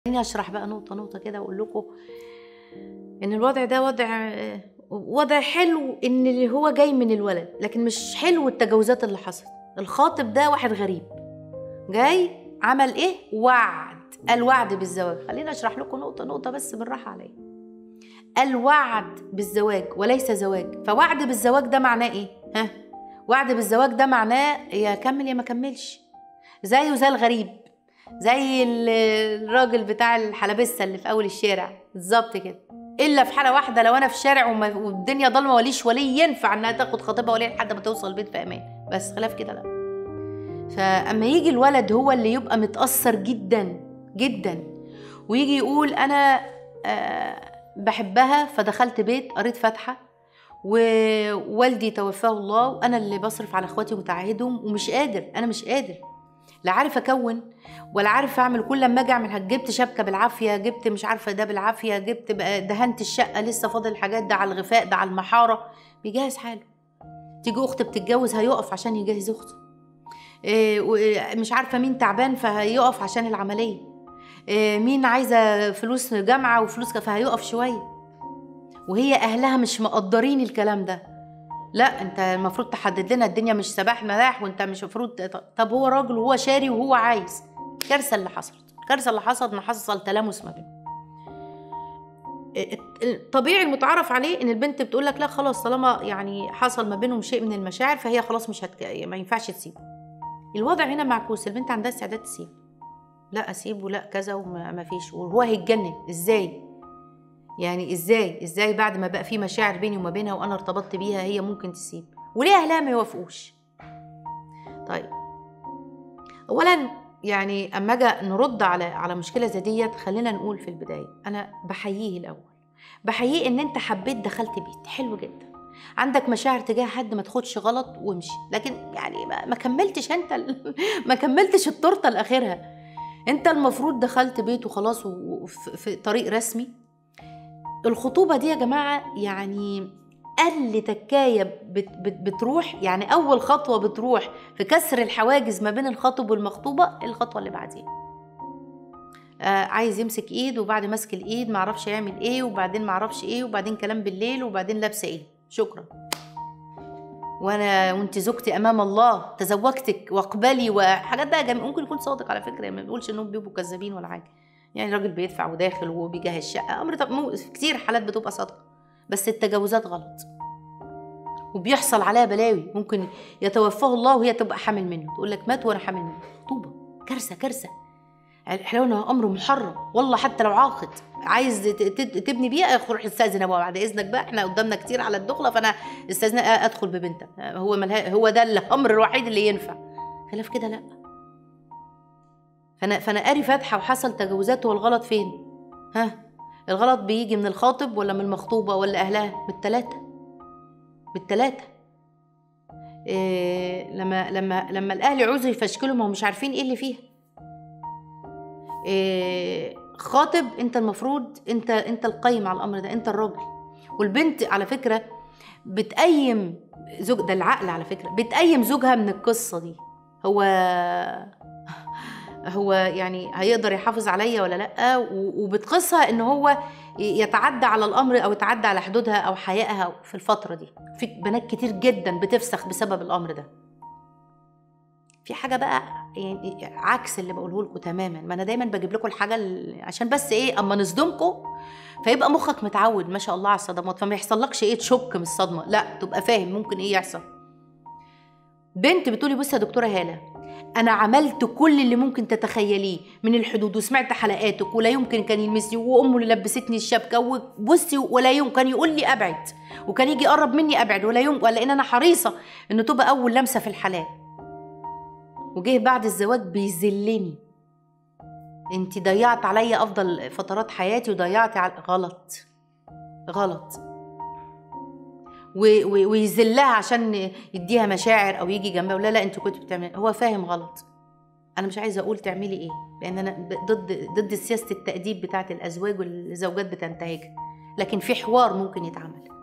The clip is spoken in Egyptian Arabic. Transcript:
خليني اشرح بقى نقطه نقطه كده واقول لكم ان الوضع ده وضع وضع حلو ان اللي هو جاي من الولد لكن مش حلو التجاوزات اللي حصلت الخاطب ده واحد غريب جاي عمل ايه وعد الوعد بالزواج خليني اشرح لكم نقطه نقطه بس بالراحه عليا الوعد بالزواج وليس زواج فوعد بالزواج ده معناه ايه ها وعد بالزواج ده معناه يا كمل يا ما كملش زيه زي الغريب زي ال- الراجل بتاع الحلبسه اللي في اول الشارع بالظبط كده الا في حاله واحده لو انا في شارع وما- والدنيا ضلمه وليش ولي ينفع انها تاخد خطيبها ولي لحد ما توصل البيت في امان بس خلاف كده لا فاما يجي الولد هو اللي يبقى متاثر جدا جدا ويجي يقول انا آه بحبها فدخلت بيت قريت فاتحه ووالدي توفاه الله وانا اللي بصرف على اخواتي ومتعهدهم ومش قادر انا مش قادر لا عارف اكون ولا عارف اعمل كل لما اجي اعمل جبت شبكه بالعافيه جبت مش عارفه ده بالعافيه جبت بقى دهنت الشقه لسه فاضل الحاجات ده على الغفاء ده على المحاره بيجهز حاله تيجي اخت بتتجوز هيقف عشان يجهز اخته إيه، و- مش عارفه مين تعبان فهيقف عشان العمليه إيه، مين عايزه فلوس جامعه وفلوس ك- فهيقف شويه وهي اهلها مش مقدرين الكلام ده لا انت المفروض تحدد لنا الدنيا مش سباح ملاح وانت مش المفروض طب هو راجل وهو شاري وهو عايز الكارثه اللي حصلت الكارثه اللي حصلت ان حصل تلامس ما بينهم الطبيعي المتعارف عليه ان البنت بتقول لك لا خلاص طالما يعني حصل ما بينهم شيء من المشاعر فهي خلاص مش هتك... ما ينفعش تسيبه الوضع هنا معكوس البنت عندها استعداد تسيب لا اسيبه لا كذا وما ما فيش وهو هيتجنن ازاي يعني ازاي ازاي بعد ما بقى في مشاعر بيني وما بينها وانا ارتبطت بيها هي ممكن تسيب وليه اهلها ما يوافقوش طيب اولا يعني اما اجي نرد على على مشكله زي ديت خلينا نقول في البدايه انا بحييه الاول بحييه ان انت حبيت دخلت بيت حلو جدا عندك مشاعر تجاه حد ما تاخدش غلط وامشي لكن يعني ما, ما كملتش انت ال- ما كملتش التورته لاخرها انت المفروض دخلت بيت وخلاص وفي في طريق رسمي الخطوبه دي يا جماعه يعني اقل تكايه بت بت بتروح يعني اول خطوه بتروح في كسر الحواجز ما بين الخاطب والمخطوبه الخطوه اللي بعديها آه عايز يمسك ايد وبعد مسك الايد معرفش يعمل ايه وبعدين معرفش ايه وبعدين كلام بالليل وبعدين لابسه ايه شكرا وانا وانت زوجتي امام الله تزوجتك واقبلي وحاجات بقى جميل ممكن يكون صادق على فكره ما بيقولش انهم بيبقوا كذابين ولا حاجه يعني راجل بيدفع وداخل وهو بيجهز شقه امر طب مو كتير حالات بتبقى صادقه بس التجاوزات غلط وبيحصل عليها بلاوي ممكن يتوفاه الله وهي تبقى حامل منه تقول لك مات وانا حامل منه خطوبه كارثه كارثه احنا قلنا امر محرم والله حتى لو عاقد عايز ت- ت- تبني بيها روح استاذن ابوها بعد اذنك بقى احنا قدامنا كتير على الدخله فانا استاذن ادخل ببنتك هو ملها هو ده الامر الوحيد اللي ينفع خلاف كده لا فانا فانا قاري فاتحه وحصل تجاوزات هو الغلط فين ها الغلط بيجي من الخاطب ولا من المخطوبه ولا اهلها بالثلاثه بالثلاثه إيه لما لما لما الاهل يعوزوا يفشكلوا ما هم مش عارفين ايه اللي فيها إيه خاطب انت المفروض انت انت القيم على الامر ده انت الراجل والبنت على فكره بتقيم زوج ده العقل على فكره بتقيم زوجها من القصه دي هو هو يعني هيقدر يحافظ عليا ولا لا و- وبتقيسها ان هو يتعدى على الامر او يتعدى على حدودها او حيائها في الفتره دي في بنات كتير جدا بتفسخ بسبب الامر ده في حاجه بقى يعني عكس اللي بقوله لكم تماما ما انا دايما بجيب لكم الحاجه اللي- عشان بس ايه اما نصدمكم فيبقى مخك متعود ما شاء الله على الصدمات فما يحصلكش ايه تشك من الصدمه لا تبقى فاهم ممكن ايه يحصل بنت بتقولي بصي يا دكتوره هاله انا عملت كل اللي ممكن تتخيليه من الحدود وسمعت حلقاتك ولا يمكن كان يلمسني وامه اللي لبستني الشبكه وبصي ولا يمكن كان يقول لي ابعد وكان يجي يقرب مني ابعد ولا يمكن ولا ان انا حريصه انه تبقى اول لمسه في الحلال وجه بعد الزواج بيذلني انت ضيعت عليا افضل فترات حياتي وضيعتي على غلط غلط و- و- ويذلها عشان يديها مشاعر او يجي جنبها ولا لا انت كنت بتعمل هو فاهم غلط انا مش عايزه اقول تعملي ايه لان انا ب- ضد ضد سياسه التاديب بتاعه الازواج والزوجات بتنتهجها لكن في حوار ممكن يتعمل